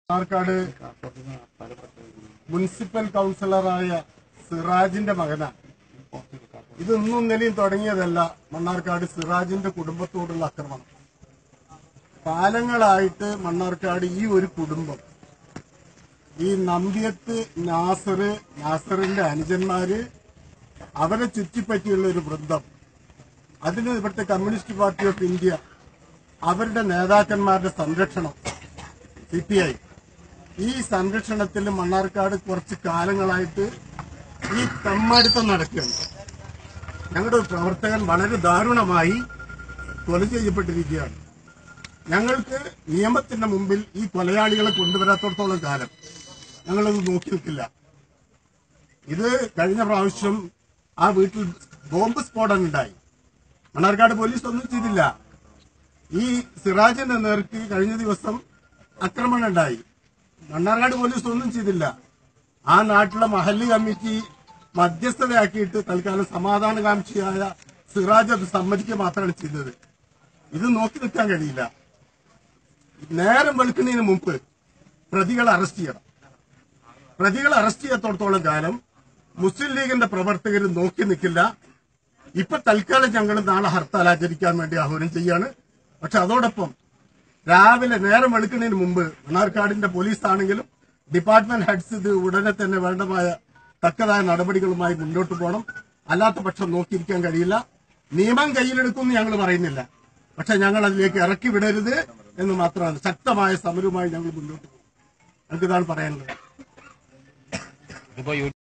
Palakkad municipal കൗൺസിലറായ സിറാജിന്റെ മകനാണ് ഇത് ഇന്നും നിലയും തുടങ്ങിയതല്ല മണ്ണാർക്കാട് സിറാജിന്റെ കുടുംബത്തോടുള്ള ആക്രമണം കാലങ്ങളായിട്ട് മണ്ണാർക്കാട് ഈ ഒരു കുടുംബം ഈ നമ്പ്യത്ത് നാസർ നാസറിന്റെ അനുജന്മാര് അവരെ ചുറ്റിപ്പറ്റിയുള്ള ഒരു വൃന്ദം അതിന് ഇവിടുത്തെ കമ്മ്യൂണിസ്റ്റ് പാർട്ടി ഓഫ് ഇന്ത്യ അവരുടെ നേതാക്കന്മാരുടെ സംരക്ഷണം സി പി ഐ ഈ സംരക്ഷണത്തിൽ മണ്ണാർക്കാട് കുറച്ച് കാലങ്ങളായിട്ട് ഈ തമ്മാടിത്തം നടക്കുകയാണ് ഞങ്ങളുടെ ഒരു പ്രവർത്തകൻ വളരെ ദാരുണമായി കൊല ചെയ്യപ്പെട്ടിരിക്കുകയാണ് ഞങ്ങൾക്ക് നിയമത്തിന്റെ മുമ്പിൽ ഈ കൊലയാളികളെ കൊണ്ടുവരാത്തോടത്തോളം കാലം ഞങ്ങളത് നോക്കി നിൽക്കില്ല ഇത് കഴിഞ്ഞ പ്രാവശ്യം ആ വീട്ടിൽ ബോംബ് സ്ഫോടനം ഉണ്ടായി മണ്ണാർക്കാട് പോലീസ് ഒന്നും ചെയ്തില്ല ഈ സിറാജിന്റെ നേർക്ക് കഴിഞ്ഞ ദിവസം ആക്രമണം ഉണ്ടായി മണ്ണാർക്കാട് പോലീസ് ഒന്നും ചെയ്തില്ല ആ നാട്ടിലെ മഹല്ല് കമ്മിറ്റി മധ്യസ്ഥതയാക്കിയിട്ട് തൽക്കാലം സമാധാനകാംക്ഷിയായ സിറാജ് അത് സമ്മതിക്കുക മാത്രമാണ് ചെയ്തത് ഇത് നോക്കി നിൽക്കാൻ കഴിയില്ല നേരം വെളുക്കുന്നതിന് മുമ്പ് പ്രതികളെ അറസ്റ്റ് ചെയ്യണം പ്രതികളെ അറസ്റ്റ് ചെയ്യാത്തോടത്തോളം കാലം മുസ്ലിം ലീഗിന്റെ പ്രവർത്തകർ നോക്കി നിൽക്കില്ല ഇപ്പൊ തൽക്കാലം ഞങ്ങൾ നാളെ ഹർത്താൽ ആചരിക്കാൻ വേണ്ടി ആഹ്വാനം ചെയ്യാണ് പക്ഷെ അതോടൊപ്പം രാവിലെ നേരം വെളുക്കുന്നതിന് മുമ്പ് മണ്ണാർക്കാടിന്റെ പോലീസ് ആണെങ്കിലും ഡിപ്പാർട്ട്മെന്റ് ഹെഡ്സ് ഇത് ഉടനെ തന്നെ വേണ്ടമായ തക്കതായ നടപടികളുമായി മുന്നോട്ട് പോകണം അല്ലാത്ത പക്ഷം നോക്കിയിരിക്കാൻ കഴിയില്ല നിയമം കയ്യിലെടുക്കുമെന്ന് ഞങ്ങൾ പറയുന്നില്ല പക്ഷെ ഞങ്ങൾ അതിലേക്ക് ഇറക്കി വിടരുത് എന്ന് മാത്രമാണ് ശക്തമായ സമരവുമായി ഞങ്ങൾ മുന്നോട്ട് പോകും ഞങ്ങൾക്ക് ഇതാണ് പറയാനുള്ളത് ഇപ്പൊ യു